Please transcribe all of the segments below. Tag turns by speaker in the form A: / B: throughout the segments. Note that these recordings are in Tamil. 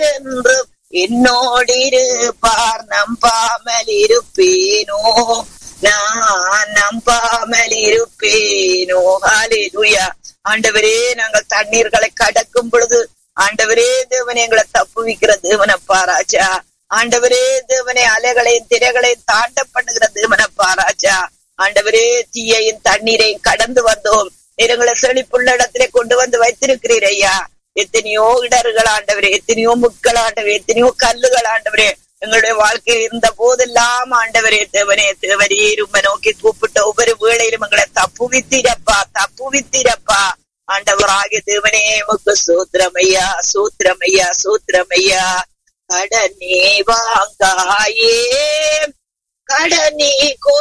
A: கர்த்தர் என்றும் என்னோடிருப்பார் நம்பாமல் இருப்பேனோ நான் நம்பாமல் இருப்பேனோ ஹalleluya ஆண்டவரே நாங்கள் தண்ணீர்களை கடக்கும் பொழுது ஆண்டவரே தேவனே எங்களை தப்புவிக்கிற தேவனப்பா ராஜா ஆண்டவரே தேவனே அலைகளையும் திரைகளையும் தாண்ட பண்ணுகிற தேவனப்பா ராஜா ஆண்டவரே தீயையும் தண்ணீரையும் கடந்து வந்தோம் நீரங்களை செழிப்புள்ள இடத்திலே கொண்டு வந்து வைத்திருக்கிறீர் ஐயா எத்தனையோ இடர்கள் ஆண்டவரே எத்தனையோ முட்கள் ஆண்டவரே எத்தனையோ கல்லுகள் ஆண்டவரே எங்களுடைய வாழ்க்கையில் இருந்த போதெல்லாம் ஆண்டவரே தேவனே தேவரே உண்மை நோக்கி கூப்பிட்ட ஒவ்வொரு வேளையிலும் எங்களை தப்புவித்தீரப்பா தப்புவித்தீரப்பா ஆண்டவராகிய தேவனே உமக்கு சூத்திரமையா சூத்திரமையா சூத்திரமையா கடனே வாங்காயே கடனே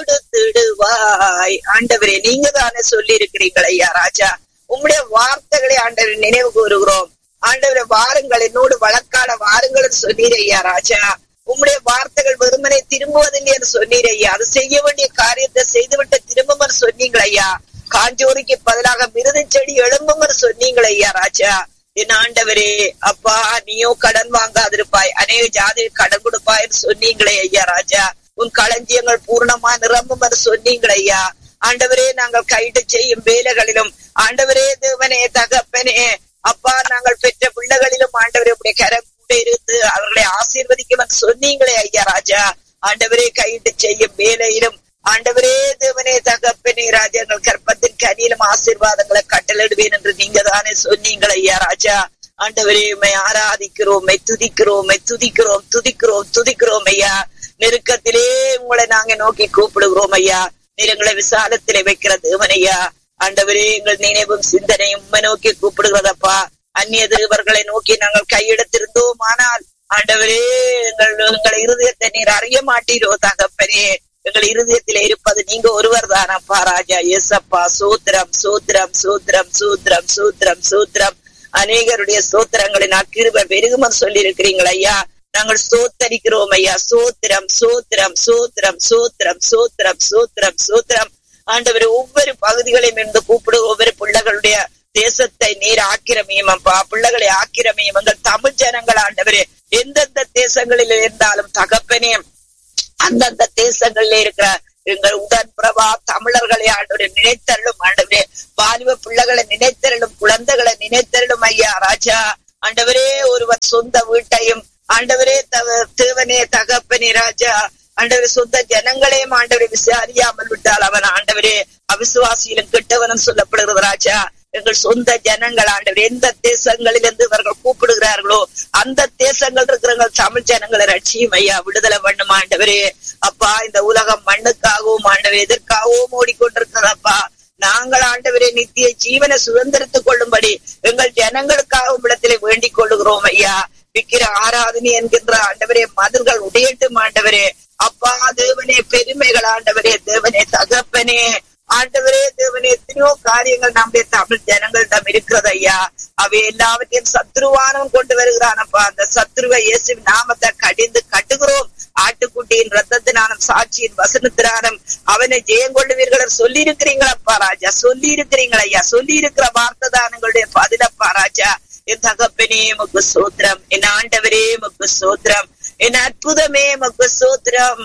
A: கொடுத்துடுவாய் ஆண்டவரே நீங்க தானே சொல்லி இருக்கிறீங்கள் ஐயா ராஜா உங்களுடைய வார்த்தைகளை ஆண்டவர் நினைவு கூறுகிறோம் ஆண்டவரை வாருங்கள் என்னோடு வழக்காட வாருங்கள் சொன்னீர் ஐயா ராஜா உம்முடைய வார்த்தைகள் வெறுமனை திரும்புவதில்லை என்று சொன்னீர் ஐயா அது செய்ய வேண்டிய காரியத்தை செய்துவிட்டு திரும்பும் சொன்னீங்கள் ஐயா காஞ்சோரிக்கு பதிலாக மிருது செடி எழும்பும் சொன்னீங்கள் ஐயா ராஜா என் ஆண்டவரே அப்பா நீயோ கடன் வாங்காதிருப்பாய் அநேக ஜாதி கடன் கொடுப்பாய் சொன்னீங்களே ஐயா ராஜா உன் களஞ்சியங்கள் பூர்ணமா நிரம்பும் என்று சொன்னீங்களே ஐயா ஆண்டவரே நாங்கள் கைது செய்யும் வேலைகளிலும் ஆண்டவரே தேவனே தகப்பனே அப்பா நாங்கள் பெற்ற பிள்ளைகளிலும் ஆண்டவரே உடைய கரம் கூட இருந்து அவர்களை ஆசீர்வதிக்கும் என்று சொன்னீங்களே ஐயா ராஜா ஆண்டவரே கைது செய்யும் வேலையிலும் ஆண்டவரே தேவனே தகப்பனே ராஜா எங்கள் கற்பத்தின் கனியிலும் ஆசீர்வாதங்களை கட்டளிடுவேன் என்று நீங்க தானே சொன்னீங்களே ஐயா ராஜா ஆண்டவரே உண்மை ஆராதிக்கிறோம் மெய் துதிக்கிறோம் மெய் துதிக்கிறோம் துதிக்கிறோம் துதிக்கிறோம் ஐயா நெருக்கத்திலே உங்களை நாங்க நோக்கி கூப்பிடுகிறோம் ஐயா நீர் எங்களை விசாலத்திலே வைக்கிற தேவன் ஐயா ஆண்டவரே எங்கள் நினைவும் சிந்தனையும் உண்மை நோக்கி கூப்பிடுகிறதப்பா அந்நிய தேவர்களை நோக்கி நாங்கள் கையெடுத்திருந்தோம் ஆனால் ஆண்டவரே எங்கள் எங்கள் இருதயத்தை நீர் அறிய மாட்டீரோ தகப்பனே எங்கள் இருதயத்திலே இருப்பது நீங்க ஒருவர் தானப்பா ராஜா எஸ்அப்பா சூத்திரம் சூத்திரம் சூத்திரம் சூத்திரம் சூத்திரம் சூத்திரம் அநேகருடைய சூத்திரங்களை நான் கிருப பெருகுமன் சொல்லி இருக்கிறீங்களா ஐயா நாங்கள் சோத்தரிக்கிறோம் ஐயா சோத்திரம் சோத்திரம் சோத்திரம் சோத்திரம் சோத்திரம் சோத்திரம் சோத்திரம் ஆண்டவர் ஒவ்வொரு பகுதிகளையும் இருந்து கூப்பிடு ஒவ்வொரு பிள்ளைகளுடைய தேசத்தை நீர் ஆக்கிரமியும் அப்பா பிள்ளைகளை ஆக்கிரமியும் எங்கள் தமிழ் ஜனங்கள் ஆண்டவரே எந்தெந்த தேசங்களில் இருந்தாலும் தகப்பனே அந்தந்த தேசங்கள்ல இருக்கிற எங்கள் உடன் பிரபா தமிழர்களை ஆண்டவரே நினைத்தருளும் ஆண்டவரே வாலிப பிள்ளைகளை நினைத்தருளும் குழந்தைகளை நினைத்தருளும் ஐயா ராஜா ஆண்டவரே ஒருவர் சொந்த வீட்டையும் ஆண்டவரே தவ தேவனே தகப்பனே ராஜா ஆண்டவரே சொந்த ஜனங்களையும் ஆண்டவரை விசாரியாமல் விட்டால் அவன் ஆண்டவரே அவிசுவாசியிலும் கெட்டவனும் சொல்லப்படுகிறது ராஜா எங்கள் சொந்த ஜனங்கள் ஆண்டவர் எந்த தேசங்களிலிருந்து இவர்கள் கூப்பிடுகிறார்களோ அந்த தேசங்கள் இருக்கிற தமிழ் ஜனங்களை ரட்சியும் ஐயா விடுதலை பண்ணும் ஆண்டவரே அப்பா இந்த உலகம் மண்ணுக்காகவும் ஆண்டவர் எதற்காகவும் ஓடிக்கொண்டிருக்கிறதப்பா நாங்கள் ஆண்டவரே நித்திய ஜீவனை சுதந்திரத்துக் கொள்ளும்படி எங்கள் ஜனங்களுக்காகவும் இடத்திலே வேண்டிக் கொள்ளுகிறோம் ஐயா விக்கிர ஆராதனை என்கின்ற ஆண்டவரே மதுர்கள் உடையட்டும் ஆண்டவரே அப்பா தேவனே பெருமைகள் ஆண்டவரே தேவனே தகப்பனே ஆண்டவரே தேவனே எத்தனையோ காரியங்கள் நம்முடைய தமிழ் ஜனங்களிடம் இருக்கிறது ஐயா அவை எல்லாவற்றையும் சத்ருவானம் கொண்டு வருகிறானப்பா அந்த சத்ருவை இயேசு நாமத்தை கடிந்து கட்டுகிறோம் ஆட்டுக்குட்டியின் ரத்தத்தினாலும் சாட்சியின் வசனத்தினாலும் அவனை ஜெயம் கொள்ளுவீர்கள் சொல்லி இருக்கிறீங்களப்பா ராஜா சொல்லி இருக்கிறீங்களா ஐயா சொல்லி இருக்கிற வார்த்தை தான் எங்களுடைய பதிலப்பா ராஜா என் தகப்பனே முக்கு சோத்திரம் என் ஆண்டவரே முக்கு சோத்திரம் என் அற்புதமே முக்கு சோத்திரம்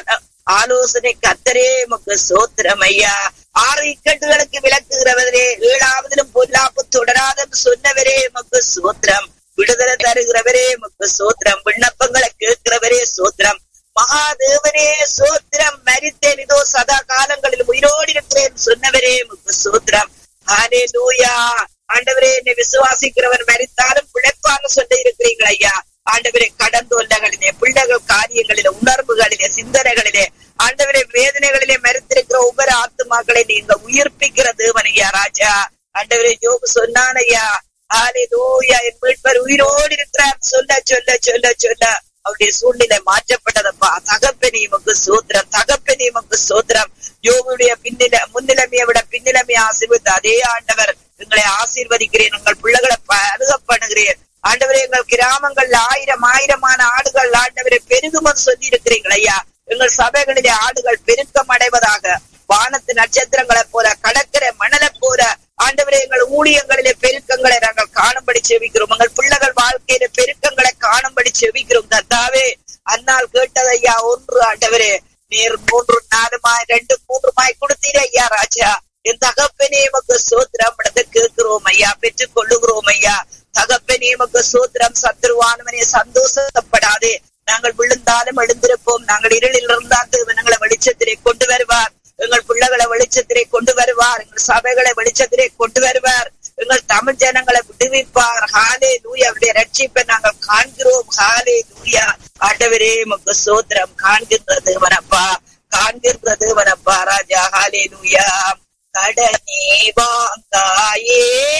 A: ஆலோசனை கத்தரே முக்கு சோத்திரம் ஐயா ஆறு இக்கட்டுகளுக்கு விளக்குகிறவரே ஏழாவதிலும் பொல்லாப்பு தொடராத சொன்னவரே முக்கு சோத்திரம் விடுதலை தருகிறவரே முக்கு சோத்திரம் விண்ணப்பங்களை கேட்கிறவரே சோத்திரம் மகாதேவனே சோத்திரம் மரித்தேன் இதோ சதா காலங்களில் உயிரோடு இருக்கிறேன் சொன்னவரே முக்கு சோத்திரம் ஹாலே லூயா ஆண்டவரே என்னை விசுவாசிக்கிறவர் மரித்தாலும் பிழைப்பான்னு சொல்லி இருக்கிறீங்களா ஐயா ஆண்டவரே கடன் தொல்லைகளிலே பிள்ளைகள் காரியங்களிலே உணர்வுகளிலே சிந்தனைகளிலே ஆண்டவரே வேதனைகளிலே மறுத்திருக்கிற ஒவ்வொரு ஆத்துமாக்களை நீங்க உயிர்ப்பிக்கிற தேவனையா ராஜா ஆண்டவரே ஜோபு சொன்னான் ஐயா ஆலே லூயா என் மீட்பர் உயிரோடு இருக்கிறார் சொல்ல சொல்ல சொல்ல சொல்ல அவருடைய சூழ்நிலை மாற்றப்பட்டதப்பா தகப்பனி உமக்கு சோத்திரம் தகப்பனி உமக்கு சோத்திரம் யோகுடைய பின்னில முன்னிலைமையை விட பின்னிலைமையை ஆசீர்வதித்து அதே ஆண்டவர் எங்களை ஆசீர்வதிக்கிறேன் உங்கள் பிள்ளைகளை பருக பண்ணுகிறேன் ஆண்டவரே எங்கள் கிராமங்கள்ல ஆயிரம் ஆயிரமான ஆடுகள் ஆண்டவரை பெருகுமன் சொல்லி இருக்கிறீர்கள் ஐயா எங்கள் சபைகளிலே ஆடுகள் பெருக்கம் அடைவதாக வானத்து நட்சத்திரங்களை போல கடற்கரை மணலை போல ஆண்டவரே எங்கள் ஊழியங்களிலே பெருக்கங்களை நாங்கள் காணும்படி செவிக்கிறோம் எங்கள் பிள்ளைகள் வாழ்க்கையில பெருக்கங்களை காணும் செவிக்கிறோம் கத்தாவே அன்னால் கேட்டது ஐயா ஒன்று ஆண்டவரே நீர் மூன்று நாலுமாய் ரெண்டு மூன்றுமாய் கொடுத்தீர் ஐயா ராஜா என் தகப்பனே மக்கு சோத்திரம் இடத்தை கேட்கிறோம் ஐயா பெற்றுக் கொள்ளுகிறோம் ஐயா தகப்பனே மக்கு சோத்திரம் சத்துருவானவனே சந்தோஷப்படாதே நாங்கள் விழுந்தாலும் எழுந்திருப்போம் நாங்கள் இருளில் இருந்தால் தேவனங்களை வெளிச்சத்திலே கொண்டு வருவார் எங்கள் பிள்ளைகளை வெளிச்சத்திலே கொண்டு வருவார் எங்கள் சபைகளை வெளிச்சத்திலே கொண்டு வருவார் எங்கள் தமிழ் ஜனங்களை விடுவிப்பார் ஹாலே லூயா அவருடைய ரட்சிப்பை நாங்கள் காண்கிறோம் ஹாலே லூயா ஆண்டவரே மக்கு சோத்திரம் காண்கின்ற தேவனப்பா காண்கின்ற தேவனப்பா ராஜா ஹாலே லூயா கடனே வாங்காயே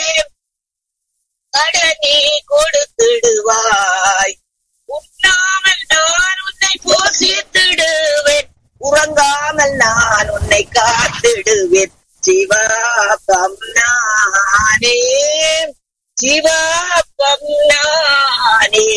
A: கடனே கொடுத்திடுவாய் உண்ணாமல் நான் உன்னை போஷித்திடுவேன் உறங்காமல் நான் உன்னை காத்திடுவேன் சிவாபம் நானே சிவாபம் நானே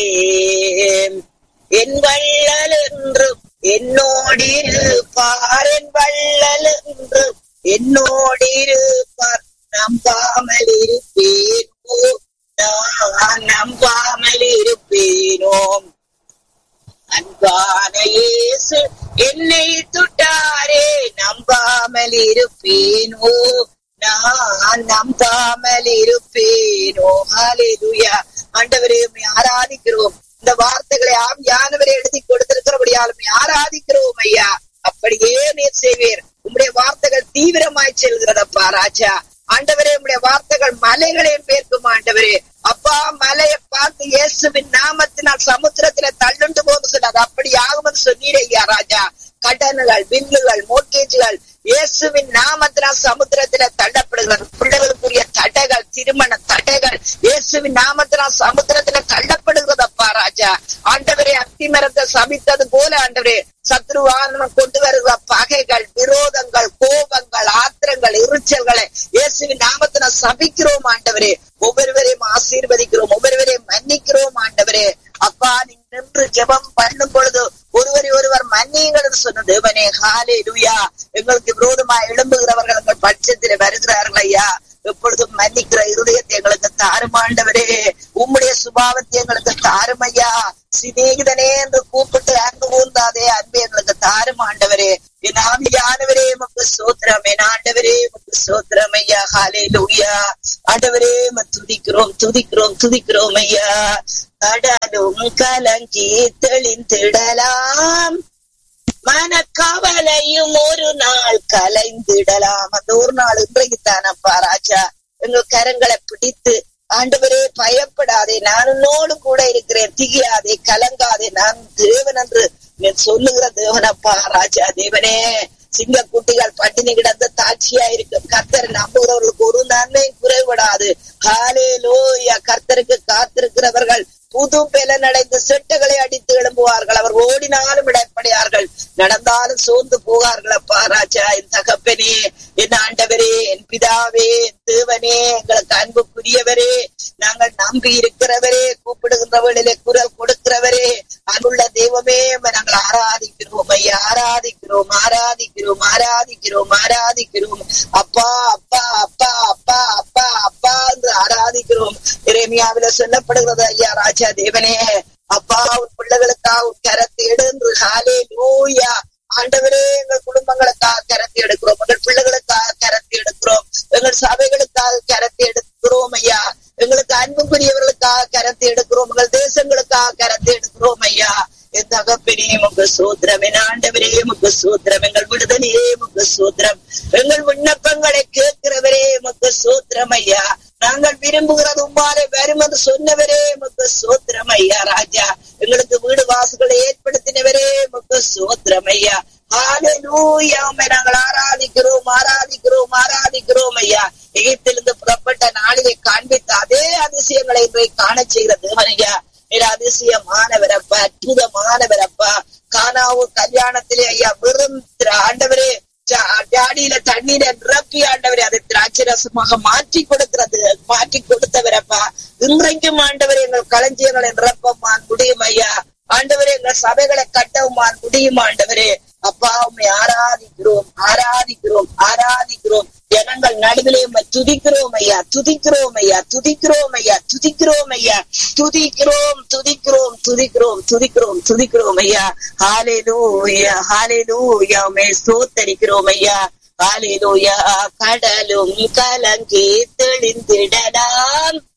A: என் வள்ளல் என்றும் என்னோடிருப்பார் என் வள்ளல் என்றும் என்னோடிருப்பார் நம்பாமல் இருப்பேனோ நான் நம்பாமல் இருப்பேனோம் அன்பான இயேசு என்னை தொட்டாரே நம்பாமல் இருப்பேனோ நான் நம்பாமல் இருப்பேனோ ஹalleluya ஆண்டவரே உம்மை ஆராதிக்கிறோம் இந்த வார்த்தைகளை ஆம் யானவரே எழுதி கொடுத்திருக்கிறபடியால் உம்மை ஆராதிக்கிறோம் ஐயா அப்படியே நீர் செய்வீர் உம்முடைய வார்த்தைகள் தீவிரமாய் செல்கிறதப்பா ராஜா ஆண்டவரே உம்முடைய வார்த்தைகள் மலைகளையும் பேர்க்கும் ஆண்டவரே அப்பா மலையை பார்த்து இயேசுவின் நாமத்தினால் சமுத்திரத்தில தள்ளுண்டு போது சொன்னது அப்படி ஆகும்னு சொன்னீரே ஐயா ராஜா கடன்கள் பில்லுகள் மோட்டேஜ்கள் இயேசுவின் நாமத்தினால் சமுத்திரத்தில தள்ளப்படுகிறது பிள்ளைகளுக்குரிய தடைகள் திருமண தடைகள் இயேசுவின் நாமத்தினால் சமுத்திரத்தில தள்ளப்படுகிறதப்பா ராஜா ஆண்டவரே அத்திமரத்தை சபித்தது போல ஆண்டவரே சத்ருவானம் கொண்டு வருகிற பகைகள் விரோதங்கள் கோபங்கள் ஆத்திரங்கள் எரிச்சல்களை இயேசுவின் நாமத்தின சபிக்கிறோம் ஆண்டவரே ஒவ்வொருவரையும் ஆசீர்வதிக்கிறோம் ஒவ்வொருவரையும் மன்னிக்கிறோம் ஆண்டவரே அப்பா நீ நின்று ஜெபம் பண்ணும் பொழுது ஒருவரை ஒருவர் மன்னியுங்கள் சொன்ன தேவனே ஹாலே லுயா எங்களுக்கு விரோதமா எழும்புகிறவர்கள் எங்கள் பட்சத்திலே வருகிறார்கள் ஐயா எப்பொழுதும் மன்னிக்கிற இருதயத்தை எங்களுக்கு தாருமாண்டவரே உம்முடைய சுபாவத்தை எங்களுக்கு தாருமையா சிநேகிதனே என்று கூப்பிட்டு அன்பு கூர்ந்தாதே அன்பு எங்களுக்கு தாருமாண்டவரே என் ஆவியானவரே உமக்கு சோத்திரம் என் ஆண்டவரே உமக்கு சோத்திரம் ஐயா ஹாலே லூயா ஆண்டவரே உம்மை துதிக்கிறோம் துதிக்கிறோம் துதிக்கிறோம் ஐயா கடலும் கலங்கி தெளிந்திடலாம் மனக்கவலையும் ஒரு நாள் கலைந்திடலாம் அந்த ஒரு நாள் இன்றைக்கு தானப்பா ராஜா எங்கள் கரங்களை பிடித்து ஆண்டவரே பயப்படாதே நான் உன்னோடு கூட இருக்கிறேன் திகியாதே கலங்காதே நான் தேவன் என்று நீ சொல்லுகிற தேவனப்பா ராஜா தேவனே சிங்க குட்டிகள் பட்டினி கிடந்த தாட்சியா இருக்கும் கர்த்தர் நம்புகிறவர்களுக்கு ஒரு நன்மை குறைவிடாது ஹாலே லோயா கர்த்தருக்கு காத்திருக்கிறவர்கள் புது பெலன் அடைந்து செட்டுகளை அடித்து எழும்புவார்கள் அவர் ஓடினாலும் இடைப்படையார்கள் நடந்தாலும் சோர்ந்து போவார்கள் அப்பா ராஜா என் தகப்பனே என் ஆண்டவரே என் பிதாவே என் தேவனே எங்களுக்கு அன்புக்குரியவரே நாங்கள் நம்பி இருக்கிறவரே கூப்பிடுகின்றவர்களிலே குரல் கொடுக்கிறவரே அன்புள்ள தெய்வமே நாங்கள் ஆராதிக்கிறோம் ஐயா ஆராதிக்கிறோம் ஆராதிக்கிறோம் ஆராதிக்கிறோம் ஆராதிக்கிறோம் அப்பா அப்பா அப்பா அப்பா அப்பா அப்பா என்று ஆராதிக்கிறோம் இறைமையாவில சொல்லப்படுகிறது ஐயா ராஜா தேவனே அப்பா உன் பிள்ளைகளுக்காக உன் கரத்தை எடுன்று ஹாலே லூயா ஆண்டவரே எங்கள் குடும்பங்களுக்காக கரத்தை எடுக்கிறோம் எங்கள் பிள்ளைகளுக்காக கரத்தை எடுக்கிறோம் எங்கள் சபைகளுக்காக கரத்தை எடுக்கிறோம் ஐயா எங்களுக்கு அன்புக்குரியவர்களுக்காக கரத்தை எடுக்கிறோம் எங்கள் தேசங்களுக்காக கரத்தை எடுக்கிறோம் ஐயா என் தகப்பனே உங்க சூத்திரம் என் ஆண்டவரே உங்க சூத்திரம் எங்கள் விடுதலையே உங்க சூத்திரம் எங்கள் விண்ணப்பங்களை கேட்கிறவரே உங்க சூத்திரம் ஐயா நாங்கள் விரும்புகிறது உம்மாலே வரும் என்று சொன்னவரே உமக்கு சோத்திரம் ஐயா ராஜா எங்களுக்கு வீடு வாசுகளை ஏற்படுத்தினவரே உமக்கு சோத்திரம் ஐயா ஹalleluya உம்மை நாங்கள் ஆராதிக்கிறோம் ஆராதிக்கிறோம் ஆராதிக்கிறோம் ஐயா எகிப்திலிருந்து புறப்பட்ட நாளிலே காண்பித்த அதே அதிசயங்களை இன்றைக்கு காண செய்கிற தேவன் ஐயா நீர் அதிசயமானவரப்பா அற்புதமானவரப்பா காணாவு கல்யாணத்திலே ஐயா வெறும் ஆண்டவரே ஜாடியில தண்ணீரை நிரப்பி ஆண்டவரே அதை திராட்சை ரசமாக மாற்றி கொடுக்கிறது மாற்றி கொடுத்தவரப்பா இன்றைக்கும் ஆண்டவரே எங்கள் களஞ்சியங்களை நிரப்பமான் முடியும் ஐயா ஆண்டவரே எங்கள் சபைகளை கட்டவுமான் முடியும் ஆண்டவரே அப்பா உண்மை ஆராதிக்கிறோம் ஆராதிக்கிறோம் ஆராதிக்கிறோம் ஜனங்கள் நடுவிலே உம்மை துதிக்கிறோம் ஐயா துதிக்கிறோம் ஐயா துதிக்கிறோம் ஐயா துதிக்கிறோம் ஐயா துதிக்கிறோம் துதிக்கிறோம் துதிக்கிறோம் துதிக்கிறோம் துதிக்கிறோம் ஐயா ஹாலேலூயா ஹாலேலூயா உம்மை ஸ்தோத்தரிக்கிறோம் ஐயா ஹாலேலூயா கடலும் கலங்கி தெளிந்திடலாம்